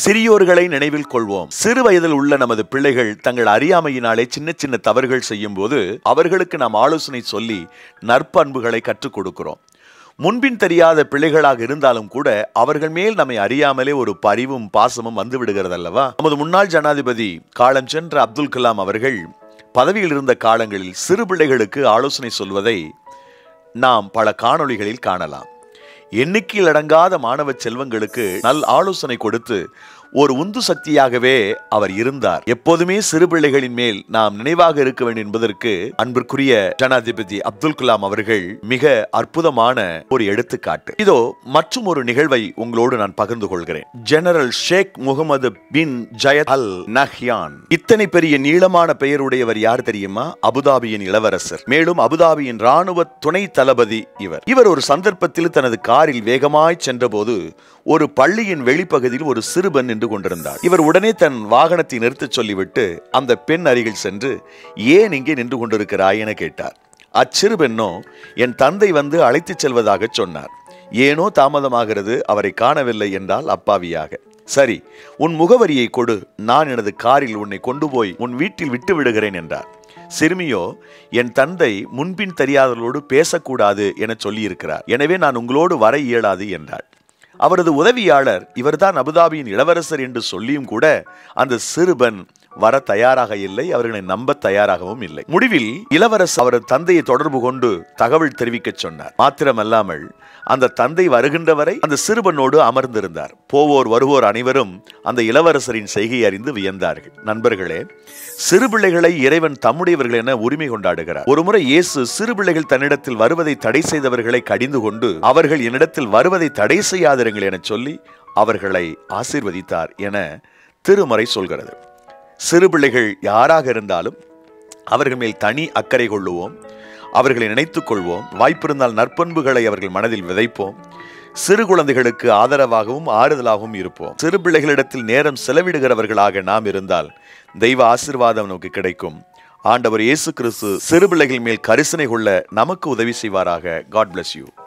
சிறியோர்களை நினைவில் கொள்வோம் சிறு வயதில் உள்ள நமது பிள்ளைகள் தங்கள் அறியாமையினாலே சின்ன சின்ன தவறுகள் செய்யும் போது அவர்களுக்கு நாம் ஆலோசனை சொல்லி நற்பண்புகளை கற்றுக் கொடுக்கிறோம் முன்பின் தெரியாத பிள்ளைகளாக இருந்தாலும் கூட அவர்கள் மேல் நம்மை அறியாமலே ஒரு பரிவும் பாசமும் வந்து விடுகிறது அல்லவா நமது முன்னாள் ஜனாதிபதி காலம் சென்ற அப்துல் கலாம் அவர்கள் பதவியில் இருந்த காலங்களில் சிறு பிள்ளைகளுக்கு ஆலோசனை சொல்வதை நாம் பல காணொளிகளில் காணலாம் எண்ணிக்கையில் அடங்காத மாணவ செல்வங்களுக்கு நல் ஆலோசனை கொடுத்து ஒரு உந்து சக்தியாகவே அவர் இருந்தார் எப்போதுமே சிறு பிள்ளைகளின் மேல் நாம் நினைவாக இருக்க வேண்டும் என்பதற்கு அன்பிற்குரிய ஜனாதிபதி அப்துல் கலாம் அவர்கள் மிக அற்புதமான ஒரு எடுத்துக்காட்டு இதோ மற்றும் ஒரு நிகழ்வை உங்களோடு நான் பகிர்ந்து கொள்கிறேன் General Sheikh Mohammed bin Zayed Al Nahyan இத்தனை பெரிய நீளமான பெயருடையவர் யார் தெரியுமா அபுதாபியின் இளவரசர் மேலும் அபுதாபியின் ராணுவ துணை தளபதி இவர் இவர் ஒரு சந்தர்ப்பத்தில் தனது காரில் வேகமாய் சென்றபோது ஒரு பள்ளியின் வெளிப்பகுதியில் ஒரு சிறுபெண் நின்று கொண்டிருந்தார் இவர் உடனே தன் வாகனத்தை நிறுத்தச் சொல்லிவிட்டு அந்த பெண் அருகில் சென்று ஏன் இங்கே நின்று கொண்டிருக்கிறாய் என கேட்டார் அச்சிறு பெண்ணோ என் தந்தை வந்து அழைத்துச் செல்வதாக சொன்னார் ஏனோ தாமதமாகிறது அவரை காணவில்லை என்றால் அப்பாவியாக சரி உன் முகவரியை கொடு நான் எனது காரில் உன்னை கொண்டு போய் உன் வீட்டில் விட்டு விடுகிறேன் என்றார் சிறுமியோ என் தந்தை முன்பின் தெரியாதவர்களோடு பேசக்கூடாது என சொல்லியிருக்கிறார் எனவே நான் உங்களோடு வர இயலாது என்றாள் அவரது உதவியாளர் இவர்தான் அபுதாபியின் இளவரசர் என்று சொல்லியும் கூட அந்த சிறுபன் வர தயாராக இல்லை அவர்களை நம்ப தயாராகவும் இல்லை முடிவில் இளவரசர் அவரது தந்தையை தொடர்பு கொண்டு தகவல் தெரிவிக்க சொன்னார் மாத்திரமல்லாமல் அந்த தந்தை வருகின்ற வரை அந்த சிறுபனோடு அமர்ந்திருந்தார் போவோர் வருவோர் அனைவரும் அந்த இளவரசரின் செய்கை அறிந்து வியந்தார்கள் நண்பர்களே சிறு பிள்ளைகளை இறைவன் தம்முடையவர்கள் என உரிமை கொண்டாடுகிறார் ஒருமுறை இயேசு சிறு பிள்ளைகள் தன்னிடத்தில் வருவதை தடை செய்தவர்களை கடிந்து கொண்டு அவர்கள் என்னிடத்தில் வருவதை தடை செய்யாதிருங்கள் என சொல்லி அவர்களை ஆசீர்வதித்தார் என திருமறை சொல்கிறது சிறு பிள்ளைகள் யாராக இருந்தாலும் அவர்கள் மேல் தனி அக்கறை கொள்ளுவோம் அவர்களை நினைத்துக் கொள்வோம் வாய்ப்பிருந்தால் நற்பண்புகளை அவர்கள் மனதில் விதைப்போம் சிறு குழந்தைகளுக்கு ஆதரவாகவும் ஆறுதலாகவும் இருப்போம் சிறு பிள்ளைகளிடத்தில் நேரம் செலவிடுகிறவர்களாக நாம் இருந்தால் தெய்வ ஆசிர்வாதம் நமக்கு கிடைக்கும் ஆண்டவர் இயேசு கிறிஸ்து சிறு பிள்ளைகள் மேல் கரிசனை கொள்ள நமக்கு உதவி செய்வாராக காட் bless யூ